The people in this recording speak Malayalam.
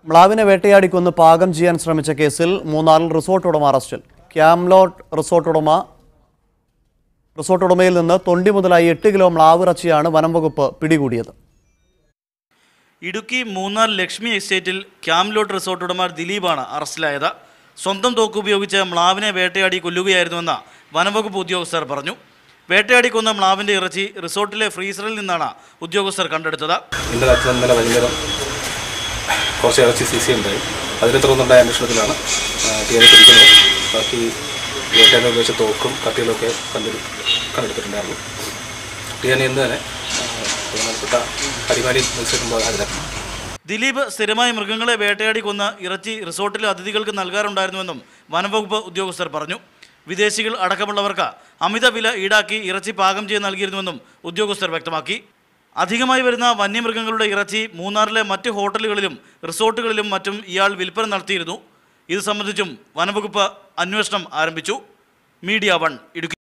മ്ലാവിനെ വേട്ടയാടി കൊന്ന് പാകം ചെയ്യാൻ ശ്രമിച്ച കേസിൽ മൂന്നാറിൽ റിസോർട്ട് ഉടമ അറസ്റ്റിൽ ക്യാംലോട്ട് റിസോർട്ട് ഉടമ റിസോർട്ട് ഉടമയിൽ നിന്ന് തൊണ്ടി മുതലായി എട്ട് കിലോ മ്ലാവിറച്ചിയാണ് വനം വകുപ്പ് പിടികൂടിയത് ഇടുക്കി മൂന്നാർ ലക്ഷ്മി എസ്റ്റേറ്റിൽ ക്യാംലോട്ട് റിസോർട്ട് ഉടമ ദിലീപാണ് അറസ്റ്റിലായത് സ്വന്തം തോക്ക് ഉപയോഗിച്ച് മ്ലാവിനെ വേട്ടയാടി കൊല്ലുകയായിരുന്നുവെന്ന് വനംവകുപ്പ് ഉദ്യോഗസ്ഥർ പറഞ്ഞു വേട്ടയാടി കൊന്ന മ്ലാവിന്റെ ഇറച്ചി റിസോർട്ടിലെ ഫ്രീസറിൽ നിന്നാണ് ഉദ്യോഗസ്ഥർ കണ്ടെടുത്തത് ഇന്നലെ അച്ഛൻ ഇന്നലെ വൈകുന്നേരം കുറച്ച് ഇറച്ചി സി സി ഉണ്ടായി അതിനെ തുടർന്നുണ്ടായ അന്വേഷണത്തിലാണ് തീയതി പിടിക്കുന്നത് ബാക്കി വേട്ടേനെ ഉപയോഗിച്ച തോക്കും കത്തികളൊക്കെ കണ്ടു കണ്ടെടുത്തിട്ടുണ്ടായിരുന്നു ടിയാനി ഇന്ന് തന്നെ ആ, ബഹുമാനപ്പെട്ട അടിമാലി മത്സരം അതിലാണ് ദിലീപ് സ്ഥിരമായി മൃഗങ്ങളെ വേട്ടയാടി കൊന്ന് ഇറച്ചി റിസോർട്ടിലെ അതിഥികൾക്ക് നൽകാറുണ്ടായിരുന്നുവെന്നും വനംവകുപ്പ് ഉദ്യോഗസ്ഥർ പറഞ്ഞു വിദേശികൾ അടക്കമുള്ളവർക്ക് അമിത വില ഈടാക്കി ഇറച്ചി പാകം ചെയ്ത് നൽകിയിരുന്നുവെന്നും ഉദ്യോഗസ്ഥർ വ്യക്തമാക്കി അധികമായി വരുന്ന വന്യമൃഗങ്ങളുടെ ഇറച്ചി മൂന്നാറിലെ മറ്റ് ഹോട്ടലുകളിലും റിസോർട്ടുകളിലും മറ്റും ഇയാൾ വിൽപ്പന നടത്തിയിരുന്നു ഇത് സംബന്ധിച്ചും വനംവകുപ്പ് അന്വേഷണം ആരംഭിച്ചു മീഡിയ വൺ ഇടുക്കി